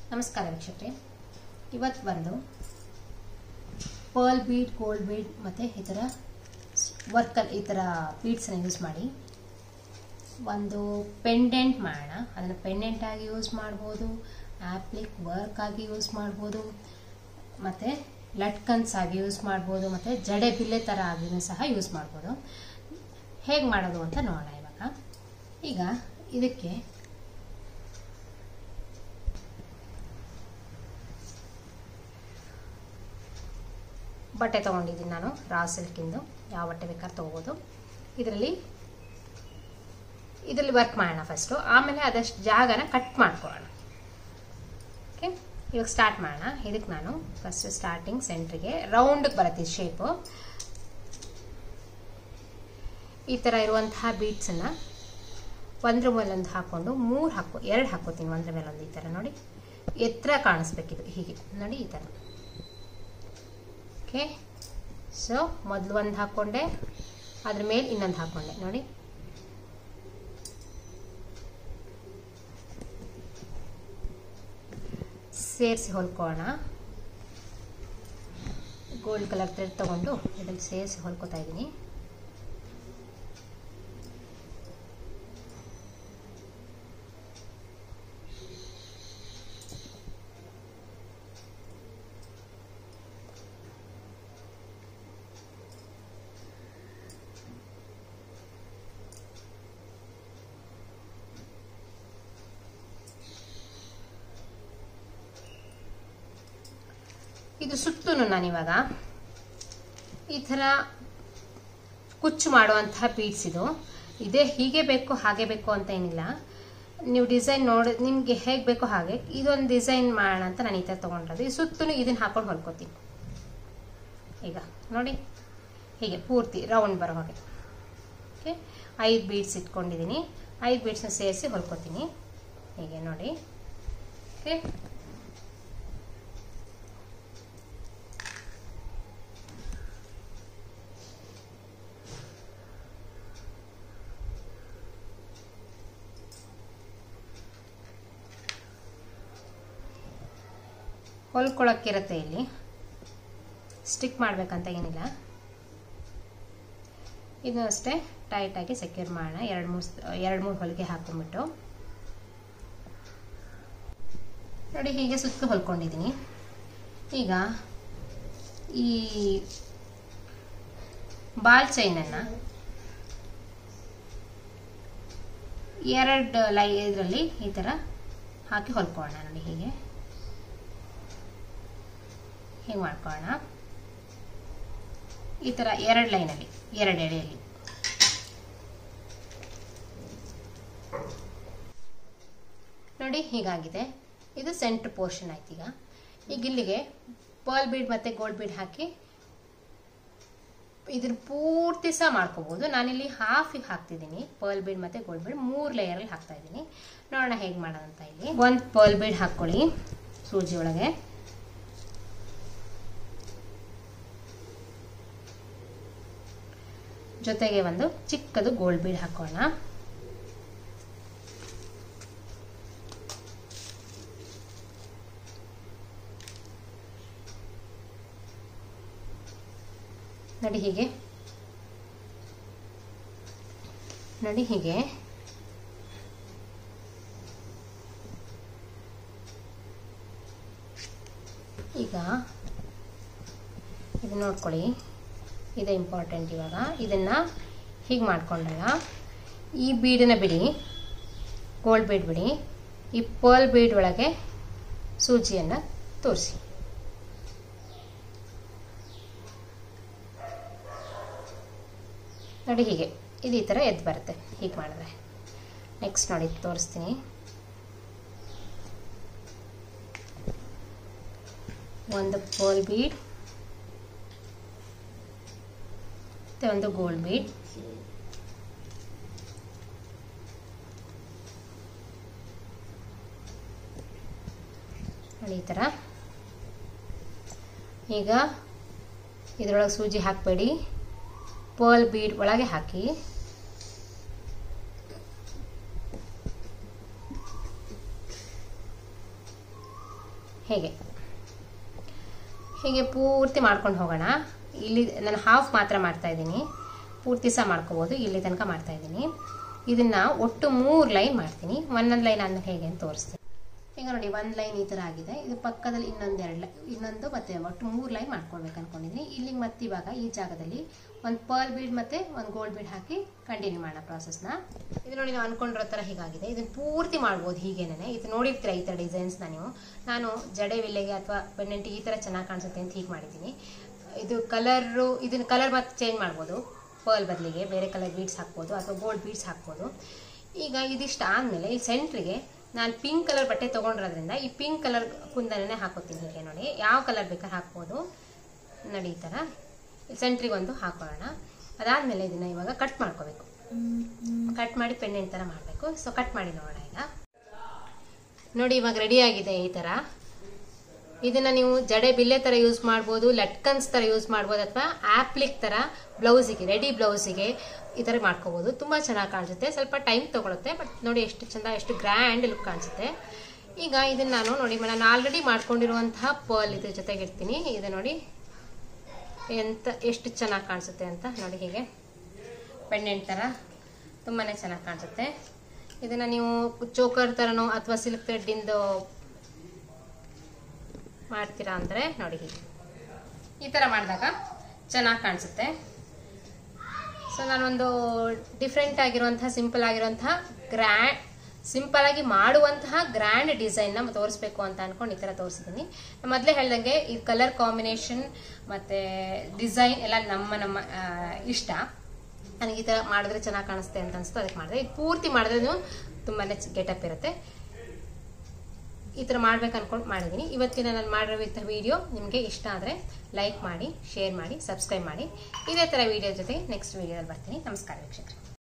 ನಮಸ್ಕಾರ ವೀಕ್ಷಕರೇ ಇವತ್ತು ಬಂದು ಪರ್ಲ್ ಬೀಡ್ ಗೋಲ್ಡ್ ಬೀಡ್ ಮತ್ತು ಈ ಥರ ವರ್ಕಲ್ಲಿ ಈ ಥರ ಬೀಡ್ಸನ್ನು ಯೂಸ್ ಮಾಡಿ ಒಂದು ಪೆಂಡೆಂಟ್ ಮಾಡೋಣ ಅದನ್ನು ಪೆಂಡೆಂಟ್ ಆಗಿ ಯೂಸ್ ಮಾಡ್ಬೋದು ಆ್ಯಪ್ಲಿಕ್ ವರ್ಕ್ ಆಗಿ ಯೂಸ್ ಮಾಡ್ಬೋದು ಮತ್ತು ಲಟ್ಕನ್ಸ್ ಆಗಿ ಯೂಸ್ ಮಾಡ್ಬೋದು ಮತ್ತು ಜಡೆ ಬಿಲ್ಲೆ ಥರ ಆಗಿನೂ ಸಹ ಯೂಸ್ ಮಾಡ್ಬೋದು ಹೇಗೆ ಮಾಡೋದು ಅಂತ ನೋಡೋಣ ಇವಾಗ ಈಗ ಇದಕ್ಕೆ ಬಟ್ಟೆ ತೊಗೊಂಡಿದ್ದೀನಿ ನಾನು ರಾ ಸಿಲ್ಕಿಂದು ಯಾವ ಬಟ್ಟೆ ಬೇಕಾದ್ರೆ ತೊಗೋಬೋದು ಇದರಲ್ಲಿ ಇದರಲ್ಲಿ ವರ್ಕ್ ಮಾಡೋಣ ಫಸ್ಟು ಆಮೇಲೆ ಅದಷ್ಟು ಜಾಗನ ಕಟ್ ಮಾಡ್ಕೊಳ್ಳೋಣ ಓಕೆ ಇವಾಗ ಸ್ಟಾರ್ಟ್ ಮಾಡೋಣ ಇದಕ್ಕೆ ನಾನು ಫಸ್ಟ್ ಸ್ಟಾರ್ಟಿಂಗ್ ಸೆಂಟ್ರಿಗೆ ರೌಂಡಿಗೆ ಬರುತ್ತೆ ಶೇಪು ಈ ಥರ ಇರುವಂತಹ ಬೀಟ್ಸನ್ನು ಒಂದ್ರ ಮೇಲೊಂದು ಹಾಕ್ಕೊಂಡು ಮೂರು ಹಾಕೋ ಎರಡು ಹಾಕೋತೀನಿ ಒಂದ್ರ ಮೇಲೊಂದು ಈ ಥರ ನೋಡಿ ಎತ್ತರ ಕಾಣಿಸ್ಬೇಕಿದು ಹೀಗೆ ನೋಡಿ ಈ ಥರ ಓಕೆ ಸೊ ಮೊದಲು ಒಂದು ಹಾಕ್ಕೊಂಡೆ ಅದ್ರ ಮೇಲೆ ಇನ್ನೊಂದು ಹಾಕ್ಕೊಂಡೆ ನೋಡಿ ಸೇರಿಸಿ ಹೊಲ್ಕೋಣ ಗೋಲ್ಡ್ ಕಲರ್ ಥ್ರೆಡ್ ತೊಗೊಂಡು ಇದರಲ್ಲಿ ಸೇರಿಸಿ ಹೊಲ್ಕೋತಾ ಇದ್ದೀನಿ ಇದು ಸುತ್ತಲೂ ನಾನಿವಾಗ ಈ ಥರ ಕುಚ್ಚು ಮಾಡುವಂತಹ ಬೀಡ್ಸ್ ಇದು ಇದೇ ಹೀಗೆ ಬೇಕು ಹಾಗೆ ಬೇಕು ಅಂತ ಏನಿಲ್ಲ ನೀವು ಡಿಸೈನ್ ನೋಡಿ ನಿಮಗೆ ಹೇಗೆ ಬೇಕೋ ಹಾಗೆ ಇದೊಂದು ಡಿಸೈನ್ ಮಾಡೋಣ ಅಂತ ನಾನು ಈ ಥರ ತೊಗೊಂಡಿರೋದು ಈ ಸುತ್ತಲೂ ಇದನ್ನು ಹಾಕೊಂಡು ಹೊಲ್ಕೋತೀನಿ ಈಗ ನೋಡಿ ಹೀಗೆ ಪೂರ್ತಿ ರೌಂಡ್ ಬರೋ ಹಾಗೆ ಓಕೆ ಐದು ಬೀಡ್ಸ್ ಇಟ್ಕೊಂಡಿದ್ದೀನಿ ಐದು ಬೀಡ್ಸ್ನ ಸೇರಿಸಿ ಹೊಲ್ಕೋತೀನಿ ಹೀಗೆ ನೋಡಿ ಓಕೆ ಹೊಲ್ಕೊಳಕ್ಕಿರುತ್ತೆ ಇಲ್ಲಿ ಸ್ಟಿಕ್ ಮಾಡಬೇಕಂತ ಏನಿಲ್ಲ ಇದು ಅಷ್ಟೇ ಟೈಟಾಗಿ ಸೆಕ್ಯೂರ್ ಮಾಡೋಣ ಎರಡು ಮೂರು ಎರಡು ಮೂರು ಹೊಲಿಗೆ ಹಾಕೊಂಡ್ಬಿಟ್ಟು ನೋಡಿ ಹೀಗೆ ಸುತ್ತ ಹೊಲ್ಕೊಂಡಿದ್ದೀನಿ ಈಗ ಈ ಬಾಲ್ ಚೈನನ್ನು ಎರಡು ಲೈ ಇದರಲ್ಲಿ ಈ ಥರ ಹಾಕಿ ಹೊಲ್ಕೊಳ್ಳೋಣ ನೋಡಿ ಹೀಗೆ ಹೀಗೆ ಮಾಡ್ಕೊಳ್ಳೋಣ ಈ ಥರ ಎರಡು ಲೈನಲ್ಲಿ ಎರಡು ಎಳೆಯಲ್ಲಿ ನೋಡಿ ಹೀಗಾಗಿದೆ ಇದು ಸೆಂಟ್ರ್ ಪೋರ್ಷನ್ ಆಯ್ತು ಈಗ ಈಗ ಇಲ್ಲಿಗೆ ಪರ್ಲ್ ಬೀಡ್ ಮತ್ತು ಗೋಲ್ಡ್ ಬೀಡ್ ಹಾಕಿ ಇದ್ರ ಪೂರ್ತಿ ಸಹ ಮಾಡ್ಕೋಬಹುದು ನಾನಿಲ್ಲಿ ಹಾಫಿಗೆ ಹಾಕ್ತಿದ್ದೀನಿ ಪರ್ಲ್ ಬೀಡ್ ಮತ್ತು ಗೋಲ್ಡ್ ಬೀಡ್ ಮೂರು ಲೇಯರಲ್ಲಿ ಹಾಕ್ತಾ ಇದ್ದೀನಿ ನೋಡೋಣ ಹೇಗೆ ಮಾಡೋದಂತ ಇಲ್ಲಿ ಒಂದು ಪರ್ಲ್ ಬೀಡ್ ಹಾಕ್ಕೊಳ್ಳಿ ಸೂಜಿ ಒಳಗೆ ಜೊತೆಗೆ ಒಂದು ಚಿಕ್ಕದು ಗೋಲ್ಡ್ ಬೀಡ್ ಹಾಕೋಣ ನೋಡಿ ಹೀಗೆ ನೋಡಿ ಹೀಗೆ ಈಗ ಇದು ನೋಡ್ಕೊಳ್ಳಿ ಇದೆ ಇಂಪಾರ್ಟೆಂಟ್ ಇವಾಗ ಇದನ್ನು ಹೀಗೆ ಮಾಡ್ಕೊಂಡಲ್ಲ ಈ ಬೀಡನ್ನ ಬಿಡಿ ಗೋಲ್ಡ್ ಬೀಡ್ ಬಿಡಿ ಈ ಪರ್ಲ್ ಬೀಡ್ ಒಳಗೆ ಸೂಜಿಯನ್ನು ತೋರಿಸಿ ನೋಡಿ ಹೀಗೆ ಇದು ಈ ಥರ ಎದ್ದು ಬರುತ್ತೆ ಹೀಗೆ ಮಾಡಿದ್ರೆ ನೆಕ್ಸ್ಟ್ ನೋಡಿ ತೋರಿಸ್ತೀನಿ ಒಂದು ಪರ್ಲ್ ಬೀಡ್ ಮತ್ತು ಒಂದು ಗೋಲ್ಡ್ ಬೀಡ್ ನೋಡಿ ಈ ಥರ ಈಗ ಇದರೊಳಗೆ ಸೂಜಿ ಹಾಕಬೇಡಿ ಪರ್ಲ್ ಬೀಡ್ ಒಳಗೆ ಹಾಕಿ ಹೇಗೆ ಹೀಗೆ ಪೂರ್ತಿ ಮಾಡ್ಕೊಂಡು ಹೋಗೋಣ ಇಲ್ಲಿ ನಾನು ಹಾಫ್ ಮಾತ್ರ ಮಾಡ್ತಾ ಇದ್ದೀನಿ ಪೂರ್ತಿ ಸಹ ಮಾಡ್ಕೋಬೋದು ಇಲ್ಲಿ ತನಕ ಮಾಡ್ತಾ ಇದ್ದೀನಿ ಇದನ್ನ ಒಟ್ಟು ಮೂರು ಲೈನ್ ಮಾಡ್ತೀನಿ ಒಂದೊಂದು ಲೈನ್ ಆದ್ಮೇಲೆ ಹೇಗೆ ಅಂತ ತೋರಿಸ್ತೀನಿ ಈಗ ನೋಡಿ ಒಂದು ಲೈನ್ ಈ ಥರ ಆಗಿದೆ ಇದು ಪಕ್ಕದಲ್ಲಿ ಇನ್ನೊಂದು ಎರಡು ಲೈ ಇನ್ನೊಂದು ಮತ್ತೆ ಒಟ್ಟು ಮೂರು ಲೈನ್ ಮಾಡ್ಕೊಳ್ಬೇಕು ಅನ್ಕೊಂಡಿದ್ದೀನಿ ಇಲ್ಲಿಗೆ ಮತ್ತೆ ಇವಾಗ ಈ ಜಾಗದಲ್ಲಿ ಒಂದು ಪರ್ಲ್ ಬೀಡ್ ಮತ್ತೆ ಒಂದು ಗೋಲ್ಡ್ ಬೀಡ್ ಹಾಕಿ ಕಂಟಿನ್ಯೂ ಮಾಡೋಣ ಪ್ರಾಸೆಸ್ನ ಇದು ನೋಡಿ ನಾವು ಅನ್ಕೊಂಡಿರೋ ಥರ ಹೀಗಾಗಿದೆ ಇದನ್ನ ಪೂರ್ತಿ ಮಾಡ್ಬೋದು ಹೀಗೇನೆ ಇದು ನೋಡಿರ್ತೀರ ಈ ಥರ ಡಿಸೈನ್ಸ್ನ ನೀವು ನಾನು ಜಡೆ ವಿಲ್ಲೆಗೆ ಅಥವಾ ಪೆಂಡೆಂಟಿಗೆ ಈ ಥರ ಚೆನ್ನಾಗಿ ಕಾಣಿಸುತ್ತೆ ಅಂತ ಹೀಗೆ ಮಾಡಿದ್ದೀನಿ ಇದು ಕಲರು ಇದನ್ನ ಕಲರ್ ಮತ್ತೆ ಚೇಂಜ್ ಮಾಡ್ಬೋದು ಪರ್ಲ್ ಬದಲಿಗೆ ಬೇರೆ ಕಲರ್ ಬೀಡ್ಸ್ ಹಾಕ್ಬೋದು ಅಥವಾ ಗೋಲ್ಡ್ ಬೀಡ್ಸ್ ಹಾಕ್ಬೋದು ಈಗ ಇದಿಷ್ಟು ಆದಮೇಲೆ ಈ ಸೆಂಟ್ರಿಗೆ ನಾನು ಪಿಂಕ್ ಕಲರ್ ಬಟ್ಟೆ ತೊಗೊಂಡಿರೋದ್ರಿಂದ ಈ ಪಿಂಕ್ ಕಲರ್ ಕುಂದನೇ ಹಾಕೋತೀನಿ ಹೀಗೆ ನೋಡಿ ಯಾವ ಕಲರ್ ಬೇಕಾದ್ರೆ ಹಾಕ್ಬೋದು ನೋಡಿ ಈ ಥರ ಸೆಂಟ್ರಿಗೆ ಒಂದು ಹಾಕೊಳ್ಳೋಣ ಅದಾದಮೇಲೆ ಇದನ್ನು ಇವಾಗ ಕಟ್ ಮಾಡ್ಕೋಬೇಕು ಕಟ್ ಮಾಡಿ ಪೆಂಡೆಂಟ್ ಥರ ಮಾಡಬೇಕು ಸೊ ಕಟ್ ಮಾಡಿ ನೋಡೋಣ ಈಗ ನೋಡಿ ಇವಾಗ ರೆಡಿ ಆಗಿದೆ ಈ ಥರ ಇದನ್ನ ನೀವು ಜಡೆ ಬಿಲ್ಲೆ ತರ ಯೂಸ್ ಮಾಡ್ಬೋದು ಲಟ್ಕನ್ಸ್ ತರ ಯೂಸ್ ಮಾಡ್ಬೋದು ಅಥವಾ ಆಪ್ಲಿಕ್ ತರ ಬ್ಲೌಸಿಗೆ ರೆಡಿ ಬ್ಲೌಸಿಗೆ ಈ ತರ ಮಾಡ್ಕೋಬಹುದು ತುಂಬಾ ಚೆನ್ನಾಗಿ ಕಾಣಿಸುತ್ತೆ ಸ್ವಲ್ಪ ಟೈಮ್ ತಗೊಳುತ್ತೆ ಬಟ್ ನೋಡಿ ಎಷ್ಟು ಚಂದ ಎಷ್ಟು ಗ್ರ್ಯಾಂಡ್ ಲುಕ್ ಕಾಣಿಸುತ್ತೆ ಈಗ ಇದನ್ನ ನಾನು ನೋಡಿ ನಾನು ಆಲ್ರೆಡಿ ಮಾಡ್ಕೊಂಡಿರುವಂತಹ ಪರ್ಲ್ ಇದ್ರ ಜೊತೆಗೆ ಇರ್ತೀನಿ ಇದು ನೋಡಿ ಎಂತ ಎಷ್ಟು ಚೆನ್ನಾಗಿ ಕಾಣಿಸುತ್ತೆ ಅಂತ ನೋಡಿ ಹೀಗೆ ಪೆಂಡೆಂಟ್ ತರ ತುಂಬಾನೇ ಚೆನ್ನಾಗಿ ಕಾಣಿಸುತ್ತೆ ಇದನ್ನ ನೀವು ಚೋಕರ್ ತರನೋ ಅಥವಾ ಸಿಲ್ಕ್ ಥ್ರೆಡ್ಡಿಂದು ಮಾಡ್ತೀರಾ ಅಂದರೆ ನೋಡಿ ಹೀಗೆ ಈ ಥರ ಮಾಡಿದಾಗ ಚೆನ್ನಾಗಿ ಕಾಣಿಸುತ್ತೆ ಸೊ ನಾನೊಂದು ಡಿಫ್ರೆಂಟ್ ಆಗಿರುವಂತಹ ಸಿಂಪಲ್ ಆಗಿರುವಂತಹ ಗ್ರ್ಯಾಂಡ್ ಸಿಂಪಲ್ ಆಗಿ ಮಾಡುವಂತಹ ಗ್ರ್ಯಾಂಡ್ ಡಿಸೈನ್ನ ತೋರಿಸ್ಬೇಕು ಅಂತ ಅನ್ಕೊಂಡು ಈ ಥರ ತೋರಿಸಿದ್ದೀನಿ ಮೊದಲೇ ಹೇಳ್ದಂಗೆ ಈ ಕಲರ್ ಕಾಂಬಿನೇಷನ್ ಮತ್ತು ಡಿಸೈನ್ ಎಲ್ಲ ನಮ್ಮ ನಮ್ಮ ಆ, ಇಷ್ಟ ನನಗೆ ಈ ಥರ ಮಾಡಿದ್ರೆ ಚೆನ್ನಾಗಿ ಕಾಣಿಸುತ್ತೆ ಅಂತ ಅನಿಸ್ತು ಅದಕ್ಕೆ ಮಾಡಿದೆ ಇದು ಪೂರ್ತಿ ಮಾಡಿದ್ರೆ ತುಂಬಾ ಗೆಟಪ್ ಇರುತ್ತೆ ಈ ಥರ ಮಾಡ್ಬೇಕು ಅನ್ಕೊಂಡು ಮಾಡಿದ್ದೀನಿ ಇವತ್ತಿನ ನಾನು ಮಾಡಿರೋ ವಿಡಿಯೋ ನಿಮಗೆ ಇಷ್ಟ ಆದರೆ ಲೈಕ್ ಮಾಡಿ ಶೇರ್ ಮಾಡಿ ಸಬ್ಸ್ಕ್ರೈಬ್ ಮಾಡಿ ಇದೇ ಥರ ವಿಡಿಯೋ ಜೊತೆ ನೆಕ್ಸ್ಟ್ ವಿಡಿಯೋದಲ್ಲಿ ಬರ್ತೀನಿ ನಮಸ್ಕಾರ ವೀಕ್ಷಕರು